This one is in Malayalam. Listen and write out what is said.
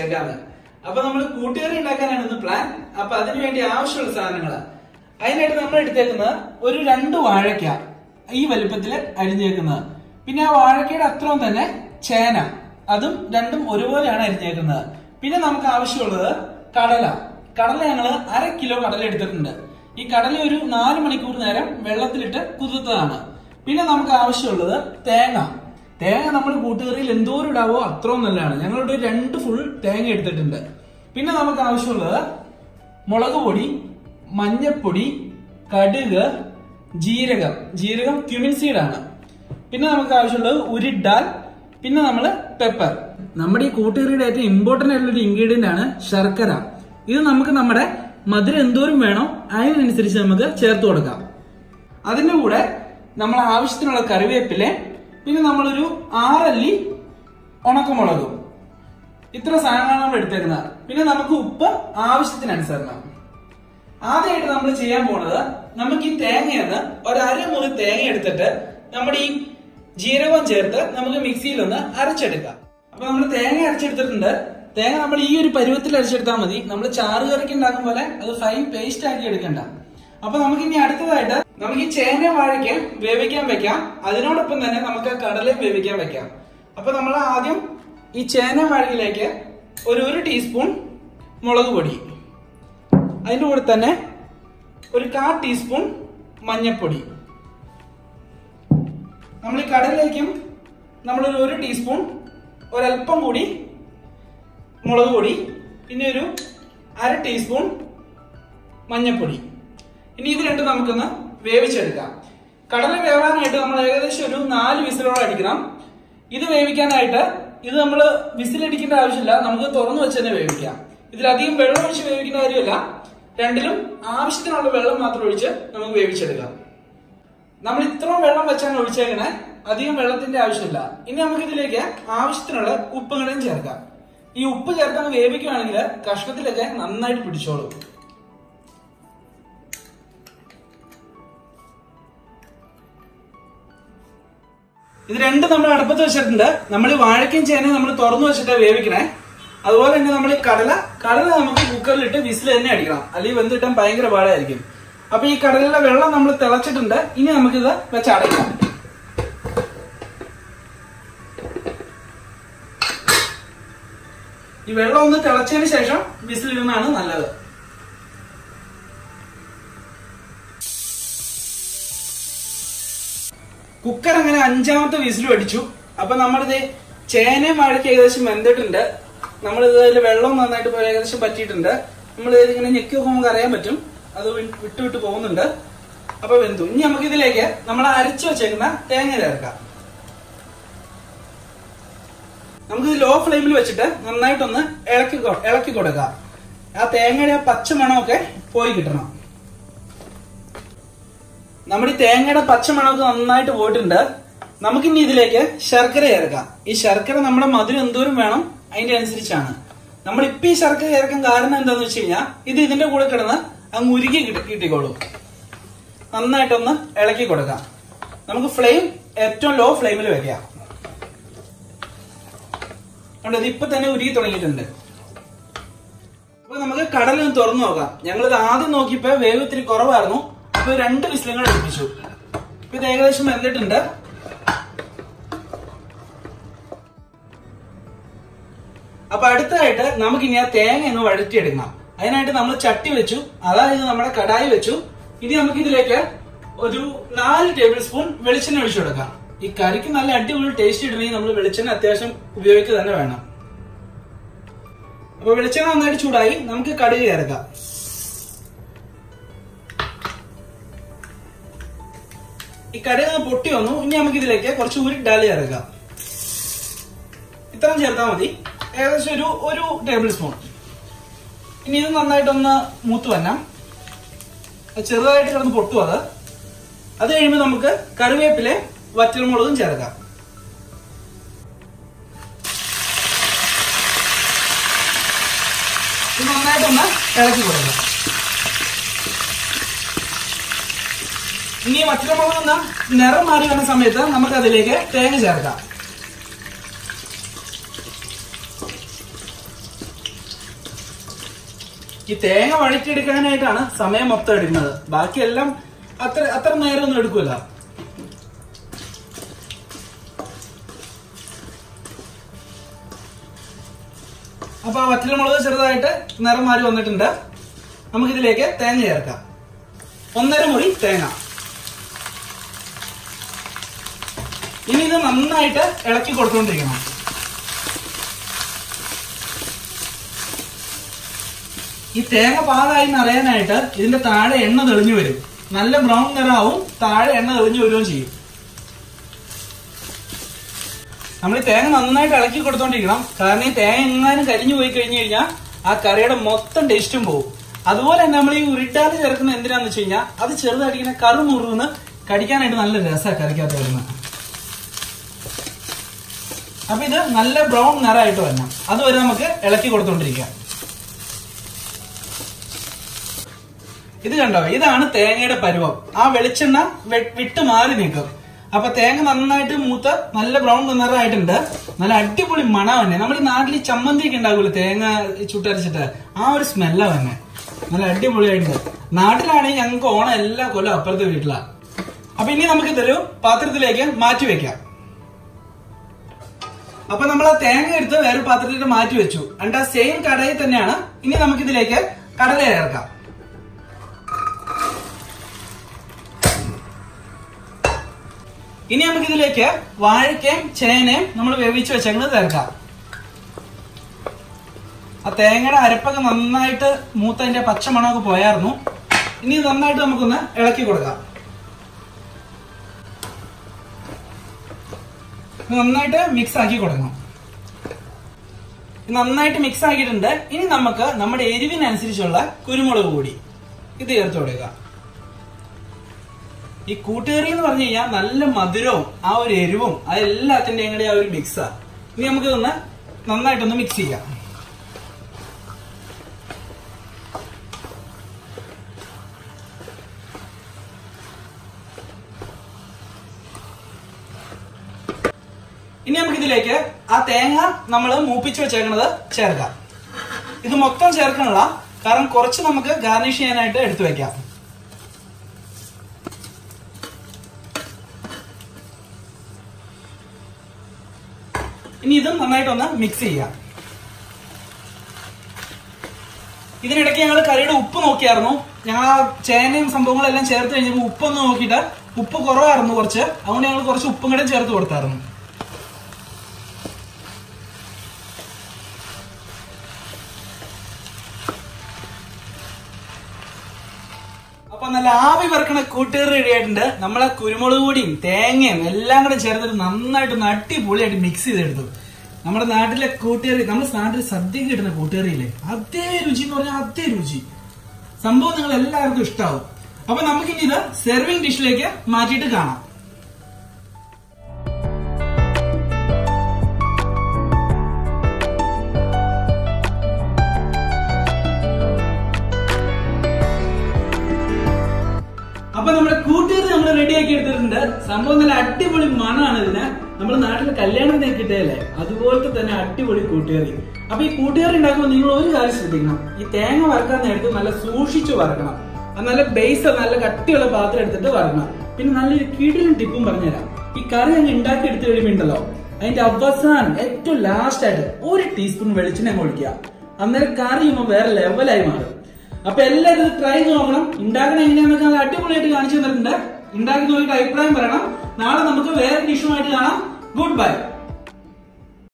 വെച്ചേക്കാന്ന് അപ്പൊ നമ്മൾ കൂട്ടുകറി ഉണ്ടാക്കാനാണ് ഇന്ന് പ്ലാൻ അപ്പൊ അതിനു വേണ്ടി ആവശ്യമുള്ള സാധനങ്ങൾ അതിനായിട്ട് നമ്മൾ എടുത്തേക്കുന്നത് ഒരു രണ്ട് വാഴയ്ക്ക ഈ വലുപ്പത്തില് അരിഞ്ഞേക്കുന്നത് പിന്നെ ആ വാഴക്കയുടെ അത്രയും തന്നെ ചേന അതും രണ്ടും ഒരുപോലെയാണ് അരിഞ്ഞേക്കുന്നത് പിന്നെ നമുക്ക് ആവശ്യമുള്ളത് കടല കടല ഞങ്ങൾ അര കിലോ കടല എടുത്തിട്ടുണ്ട് ഈ കടല ഒരു നാല് മണിക്കൂർ നേരം വെള്ളത്തിലിട്ട് കുതിർത്തതാണ് പിന്നെ നമുക്ക് ആവശ്യമുള്ളത് തേങ്ങ തേങ്ങ നമ്മൾ കൂട്ടുകറിയിൽ എന്തോരം ഇടാവോ അത്രയും നല്ലതാണ് ഞങ്ങളിവിടെ ഒരു രണ്ട് ഫുൾ തേങ്ങ എടുത്തിട്ടുണ്ട് പിന്നെ നമുക്ക് ആവശ്യമുള്ളത് മുളക് പൊടി മഞ്ഞപ്പൊടി കടുക് ജീരകം ജീരകം ക്യുമിൻ സീഡാണ് പിന്നെ നമുക്ക് ആവശ്യമുള്ളത് ഉരുഡാൽ പിന്നെ നമ്മൾ പെപ്പർ നമ്മുടെ ഈ കൂട്ടുകറിയുടെ ഏറ്റവും ഇമ്പോർട്ടന്റ് ആയിട്ടുള്ള ഒരു ഇൻഗ്രീഡിയന്റ് ആണ് ശർക്കര ഇത് നമുക്ക് നമ്മുടെ മധുരം എന്തോരം വേണോ അതിനനുസരിച്ച് നമുക്ക് ചേർത്ത് കൊടുക്കാം അതിന്റെ കൂടെ നമ്മൾ ആവശ്യത്തിനുള്ള കറിവേപ്പില പിന്നെ നമ്മളൊരു ആറല്ലി ഉണക്കമുളകും ഇത്ര സാധനങ്ങളാണ് നമ്മൾ എടുത്തേക്കുന്നത് പിന്നെ നമുക്ക് ഉപ്പ് ആവശ്യത്തിനനുസരണം ആദ്യമായിട്ട് നമ്മൾ ചെയ്യാൻ പോണത് നമുക്ക് ഈ തേങ്ങയെന്ന് ഒരു അരമുറി തേങ്ങ എടുത്തിട്ട് നമ്മുടെ ഈ ജീരകം ചേർത്ത് നമുക്ക് മിക്സിയിൽ ഒന്ന് അരച്ചെടുക്കാം അപ്പൊ നമ്മൾ തേങ്ങ അരച്ചെടുത്തിട്ടുണ്ട് തേങ്ങ നമ്മൾ ഈ ഒരു പരുവത്തിൽ അരച്ചെടുത്താൽ മതി നമ്മൾ ചാറ് കറിക്ക് ഉണ്ടാക്കും പോലെ അത് ഫൈൻ പേസ്റ്റ് ആക്കി എടുക്കണ്ട അപ്പൊ നമുക്ക് ഇനി അടുത്തതായിട്ട് നമുക്ക് ഈ ചേന വാഴയ്ക്ക് വേവിക്കാൻ വെക്കാം അതിനോടൊപ്പം തന്നെ നമുക്ക് കടലയും വേവിക്കാൻ വെക്കാം അപ്പൊ നമ്മൾ ആദ്യം ഈ ചേന വാഴയിലേക്ക് ഒരു ഒരു ടീസ്പൂൺ മുളക് പൊടി അതിന്റെ കൂടെ തന്നെ ഒരു കാ ടീസ്പൂൺ മഞ്ഞൾപ്പൊടി നമ്മൾ ഈ കടലിലേക്കും നമ്മളൊരു ഒരു ടീസ്പൂൺ ഒരല്പം കൂടി മുളക് പൊടി പിന്നെ ഒരു അര ടീസ്പൂൺ മഞ്ഞൾപ്പൊടി ഇനി ഇത് രണ്ടും നമുക്കൊന്ന് വേവിച്ചെടുക്കാം കടല വേവാനായിട്ട് നമ്മൾ ഏകദേശം ഒരു നാല് വിസിലോളം അടിക്കണം ഇത് വേവിക്കാനായിട്ട് ഇത് നമ്മൾ വിസിലടിക്കേണ്ട ആവശ്യമില്ല നമുക്ക് തുറന്നു വെച്ച് തന്നെ വേവിക്കാം ഇതിലധികം വെള്ളം ഒഴിച്ച് വേവിക്കുന്ന കാര്യമല്ല രണ്ടിലും ആവശ്യത്തിനുള്ള വെള്ളം മാത്രം ഒഴിച്ച് നമുക്ക് വേവിച്ചെടുക്കാം നമ്മൾ ഇത്രയും വെള്ളം വെച്ചാണ് ഒഴിച്ചേക്കണേ അധികം വെള്ളത്തിന്റെ ആവശ്യമില്ല ഇനി നമുക്ക് ഇതിലേക്ക് ആവശ്യത്തിനുള്ള ഉപ്പ് കൂടെയും ചേർക്കാം ഈ ഉപ്പ് ചേർക്കാൻ വേവിക്കുകയാണെങ്കിൽ കഷ്ണത്തിലൊക്കെ നന്നായിട്ട് പിടിച്ചോളും ഇത് രണ്ടും നമ്മൾ അടുപ്പത്ത് വെച്ചിട്ടുണ്ട് നമ്മൾ ഈ വാഴക്കയും ചേനയും നമ്മൾ തുറന്നു വെച്ചിട്ട് വേവിക്കണേ അതുപോലെ തന്നെ നമ്മൾ ഈ കടല കടല നമുക്ക് കുക്കറിലിട്ട് വിസിൽ തന്നെ അടിക്കണം അല്ലെങ്കിൽ വെന്തിട്ടാൻ ഭയങ്കര പാടായിരിക്കും അപ്പൊ ഈ കടലിലെ വെള്ളം നമ്മൾ തിളച്ചിട്ടുണ്ട് ഇനി നമുക്കിത് വെച്ച് അടയ്ക്കാം ഈ വെള്ളം ഒന്ന് തിളച്ചതിന് ശേഷം വിസിലിടുന്നതാണ് നല്ലത് കുക്കർ അങ്ങനെ അഞ്ചാമത്തെ വിസിലും അടിച്ചു അപ്പൊ നമ്മളിത് ചേനയും വാഴയ്ക്ക് ഏകദേശം വെന്തിട്ടുണ്ട് നമ്മൾ ഇതിൽ വെള്ളം നന്നായിട്ട് ഇപ്പൊ ഏകദേശം പറ്റിയിട്ടുണ്ട് നമ്മൾ ഇങ്ങനെ ഞെക്കി നോക്കുമ്പോൾ നമുക്ക് അറിയാൻ പറ്റും അത് വി- വിട്ട് വിട്ട് പോകുന്നുണ്ട് അപ്പൊ വെന്തു ഇനി നമുക്ക് ഇതിലേക്ക് നമ്മൾ അരച്ചു വെച്ചേക്കുന്ന തേങ്ങ ചേർക്കാം നമുക്ക് ലോ ഫ്ലെയിമിൽ വെച്ചിട്ട് നന്നായിട്ടൊന്ന് ഇളക്കി കൊ- ഇളക്കി കൊടുക്കാം ആ തേങ്ങയുടെ ആ പച്ച മണമൊക്കെ പോയി കിട്ടണം നമ്മുടെ ഈ തേങ്ങയുടെ പച്ചമണമൊക്കെ നന്നായിട്ട് പോയിട്ടുണ്ട് നമുക്കിനി ഇതിലേക്ക് ശർക്കര ചേർക്കാം ഈ ശർക്കര നമ്മുടെ മധുരം എന്തോരം വേണം അതിന്റെ അനുസരിച്ചാണ് നമ്മൾ ഇപ്പൊ ഈ ശർക്കര ചേർക്കാൻ കാരണം എന്താന്ന് വെച്ച് കഴിഞ്ഞാൽ ഇത് ഇതിന്റെ കൂടെ കിടന്ന് അങ്ങ് ഉരുകി കിട്ടി- കിട്ടിക്കോളും നന്നായിട്ടൊന്ന് ഇളക്കി കൊടുക്കാം നമുക്ക് ഫ്ലെയിം ഏറ്റവും ലോ ഫ്ലെയിമിൽ വെക്കാം കണ്ടോ ഇത് ഇപ്പൊ തന്നെ ഉരുകി തുടങ്ങിയിട്ടുണ്ട് അപ്പൊ നമുക്ക് കടലൊന്ന് തുറന്നു നോക്കാം ഞങ്ങൾ ഇത് ആദ്യം നോക്കിയപ്പോ വേവ് ഇത്തിരി കുറവായിരുന്നു അപ്പൊ രണ്ട് വിസിലങ്ങൾ അടുപ്പിച്ചു ഇപ്പൊ ഇത് ഏകദേശം വെന്തിട്ടുണ്ട് അപ്പൊ അടുത്തതായിട്ട് നമുക്ക് ഇനി ആ തേങ്ങ ഒന്ന് വഴറ്റിയെടുക്കണം അതിനായിട്ട് നമ്മൾ ചട്ടി വെച്ചു അതായത് നമ്മുടെ കടായി വെച്ചു ഇനി നമുക്ക് ഇതിലേക്ക് ഒരു നാല് ടേബിൾ സ്പൂൺ വെളിച്ചെണ്ണ ഒഴിച്ചു കൊടുക്കാം ഈ കറിക്ക് നല്ല അടിപൊളി ടേസ്റ്റ് ഇടണമെങ്കിൽ നമ്മൾ വെളിച്ചെണ്ണ അത്യാവശ്യം ഉപയോഗിക്കുക തന്നെ വേണം അപ്പൊ വെളിച്ചെണ്ണ നന്നായിട്ട് ചൂടായി നമുക്ക് കടുക് ചേർക്കാം ഈ കടുക് ഒന്ന് പൊട്ടി വന്നു ഇനി നമുക്ക് ഇതിലേക്ക് കുറച്ച് ഉരുട്ടാല് ചേർക്കാം ഇത്രയും ചേർത്താൽ മതി ഏകദേശം ഒരു ഒരു ടേബിൾ സ്പൂൺ ഇനി ഇത് നന്നായിട്ടൊന്ന് മൂത്ത് വന്നാം അത് ചെറുതായിട്ട് കിടന്ന് പൊട്ടും അത് അത് കഴിയുമ്പോൾ നമുക്ക് കറിവേപ്പിലെ വറ്റൽമുളകും ചേർക്കാം ഇത് നന്നായിട്ടൊന്ന് ഇളക്കി കൊടുക്കാം ഇനി വറ്റൽമുളക് ഒന്ന് നിറം മാറി വരുന്ന സമയത്ത് നമുക്ക് അതിലേക്ക് തേങ്ങ ചേർക്കാം ഈ തേങ്ങ വഴറ്റിയെടുക്കാനായിട്ടാണ് സമയം മൊത്തം എടുക്കുന്നത് ബാക്കിയെല്ലാം അത്ര അത്ര നേരമൊന്നും എടുക്കൂല അപ്പൊ ആ വറ്റൽമുളക് ചെറുതായിട്ട് നിറം മാറി വന്നിട്ടുണ്ട് നമുക്കിതിലേക്ക് തേങ്ങ ചേർക്കാം ഒന്നര മുറി തേങ്ങ ഇനി ഇത് നന്നായിട്ട് ഇളക്കി കൊടുത്തുകൊണ്ടിരിക്കണം ഈ തേങ്ങ പാകമായി അറിയാനായിട്ട് ഇതിന്റെ താഴെ എണ്ണ തെളിഞ്ഞു വരും നല്ല ബ്രൗൺ നിറാവും താഴെ എണ്ണ തെളിഞ്ഞു വരികയും ചെയ്യും നമ്മൾ ഈ തേങ്ങ നന്നായിട്ട് ഇളക്കി കൊടുത്തോണ്ടിരിക്കണം കാരണം ഈ തേങ്ങ എങ്ങാനും കരിഞ്ഞു പോയി കഴിഞ്ഞു കഴിഞ്ഞാൽ ആ കറിയുടെ മൊത്തം ടേസ്റ്റും പോകും അതുപോലെ തന്നെ നമ്മൾ ഈ ഉരുട്ടാതെ ചേർക്കുന്ന എന്തിനാന്ന് വെച്ച് കഴിഞ്ഞാൽ അത് ചെറുതായിട്ട് ഇങ്ങനെ കറു മുറുന്ന് കടിക്കാനായിട്ട് നല്ല രസമാണ് കറിക്കകത്ത് വരുന്നത് അപ്പൊ ഇത് നല്ല ബ്രൗൺ നിറമായിട്ട് വരണം അതുവരെ നമുക്ക് ഇളക്കി കൊടുത്തോണ്ടിരിക്കാം ഇത് കണ്ടോ ഇതാണ് തേങ്ങയുടെ പരുവം ആ വെളിച്ചെണ്ണ വെ- വിട്ട് മാറി നിൽക്കും അപ്പൊ തേങ്ങ നന്നായിട്ട് മൂത്ത് നല്ല ബ്രൗൺ നിറമായിട്ടുണ്ട് നല്ല അടിപൊളി മണം തന്നെ നമ്മുടെ ഈ നാട്ടിൽ ഈ ചമ്മന്തി ഒക്കെ ഉണ്ടാകൂല തേങ്ങ ചുട്ടരച്ചിട്ട് ആ ഒരു സ്മെല്ലാ തന്നെ നല്ല അടിപൊളിയായിട്ടുണ്ട് നാട്ടിലാണെങ്കിൽ ഞങ്ങൾക്ക് ഓണം എല്ലാ കൊല്ലം അപ്പുറത്തെ വീട്ടിലാ അപ്പൊ ഇനി നമുക്ക് ഇതൊരു പാത്രത്തിലേക്ക് മാറ്റി വെക്കാം അപ്പൊ നമ്മൾ ആ തേങ്ങ എടുത്ത് വേറെ പാത്രത്തിലേക്ക് മാറ്റി വെച്ചു എന്നിട്ട് ആ സെയിം കടയിൽ തന്നെയാണ് ഇനി നമുക്ക് ഇതിലേക്ക് കടല ചേർക്കാം ഇനി നമുക്ക് ഇതിലേക്ക് വാഴക്കയും ചേനയും നമ്മൾ വേവിച്ച് വെച്ചേക്കുന്നത് ചേർക്കാം ആ തേങ്ങയുടെ അരപ്പൊക്കെ നന്നായിട്ട് മൂത്തതിന്റെ പച്ചമണമൊക്കെ പോയായിരുന്നു ഇനി ഇത് നന്നായിട്ട് നമുക്കൊന്ന് ഇളക്കി കൊടുക്കാം ഇത് നന്നായിട്ട് മിക്സ് ആക്കി കൊടുക്കണം ഇത് നന്നായിട്ട് മിക്സ് ആക്കിയിട്ടുണ്ട് ഇനി നമുക്ക് നമ്മുടെ എരിവിനനുസരിച്ചുള്ള കുരുമുളക് പൊടി ഇത് ചേർത്ത് കൊടുക്കുക ഈ കൂട്ടുകറി എന്ന് പറഞ്ഞു കഴിഞ്ഞാൽ നല്ല മധുരവും ആ ഒരു എരിവും അതെല്ലാത്തിന്റെയും കൂടെ ആ ഒരു മിക്സാ ഇനി നമുക്ക് ഇതൊന്ന് നന്നായിട്ടൊന്ന് മിക്സ് ചെയ്യാം ഇനി നമുക്ക് ഇതിലേക്ക് ആ തേങ്ങ നമ്മൾ മൂപ്പിച്ച് വെച്ചേക്കുന്നത് ചേർക്കാം ഇത് മൊത്തം ചേർക്കണില്ല കാരണം കുറച്ച് നമുക്ക് ഗാർണിഷ് ചെയ്യാനായിട്ട് എടുത്തു വെക്കാം ഇനി ഇതും നന്നായിട്ടൊന്ന് മിക്സ് ചെയ്യാം ഇതിനിടയ്ക്ക് ഞങ്ങൾ കറിയുടെ ഉപ്പ് നോക്കിയായിരുന്നു ഞങ്ങൾ ആ ചേനയും സംഭവങ്ങളെല്ലാം ചേർത്ത് കഴിഞ്ഞപ്പോൾ ഉപ്പൊന്ന് നോക്കിയിട്ട് ഉപ്പ് കുറവായിരുന്നു കുറച്ച് അതുകൊണ്ട് ഞങ്ങൾ കുറച്ച് ഉപ്പും കൂടെ ചേർത്ത് കൊടുത്തായിരുന്നു അപ്പൊ നല്ല ആവി പറക്കണ കൂട്ടുകറി റെഡി ആയിട്ടുണ്ട് നമ്മളെ കുരുമുളക് പൊടിയും തേങ്ങയും എല്ലാം കൂടെ ചേർത്തിട്ട് നന്നായിട്ട് ഒന്ന് അടിപൊളിയായിട്ട് മിക്സ് ചെയ്തെടുത്തു നമ്മുടെ നാട്ടിലെ കൂട്ടുകറി നമ്മുടെ നാട്ടിൽ സദ്യ കിട്ടുന്ന കൂട്ടുകറിയില്ലേ അതേ രുചി എന്ന് പറഞ്ഞാൽ അതേ രുചി സംഭവം നിങ്ങൾ എല്ലാവർക്കും ഇഷ്ടാവും അപ്പൊ നമുക്കിനി ഇത് സെർവിങ് ഡിഷിലേക്ക് മാറ്റിയിട്ട് കാണാം അപ്പൊ നമ്മുടെ കൂട്ടുകാർ നമ്മൾ റെഡിയാക്കി എടുത്തിട്ടുണ്ട് സംഭവം നല്ല അടിപൊളി മണമാണ് ഇതിന് നമ്മുടെ നാട്ടിലെ കല്യാണത്തിന് കിട്ടിയല്ലേ അതുപോലത്തെ തന്നെ അടിപൊളി കൂട്ടുകറി അപ്പൊ ഈ കൂട്ടുകറി ഉണ്ടാക്കുമ്പോൾ നിങ്ങൾ ഒരു കാര്യം ശ്രദ്ധിക്കണം ഈ തേങ്ങ വറക്കാൻ നേരത്ത് നല്ല സൂക്ഷിച്ചു വറക്കണം അത് നല്ല ബേസ് നല്ല കട്ടിയുള്ള പാത്രം എടുത്തിട്ട് വറക്കണം പിന്നെ നല്ലൊരു കീടിലും ടിപ്പും പറഞ്ഞുതരാം ഈ കറി അങ്ങ് ഉണ്ടാക്കി എടുത്തു കഴിയുമ്പോണ്ടല്ലോ അതിന്റെ അവസാനം ഏറ്റവും ലാസ്റ്റ് ആയിട്ട് ഒരു ടീസ്പൂൺ വെളിച്ചെണ്ണ അങ്ങ് ഒഴിക്കുക അന്നേരം കറി ചെയ്യുമ്പോൾ വേറെ ലെവലായി മാറും അപ്പൊ എല്ലാവരും ഇത് ട്രൈ ചെയ്ത് നോക്കണം ഉണ്ടാക്കണ എങ്ങനെയാണെന്നൊക്കെ നല്ല അടിപൊളിയായിട്ട് കാണിച്ചു തന്നിട്ടുണ്ട് ഉണ്ടാക്കി നോക്കിയിട്ട് അഭിപ്രായം പറയണം നാളെ നമുക്ക് വേറെ ഡിഷുമായിട്ട് കാണാം ഗുഡ് ബൈ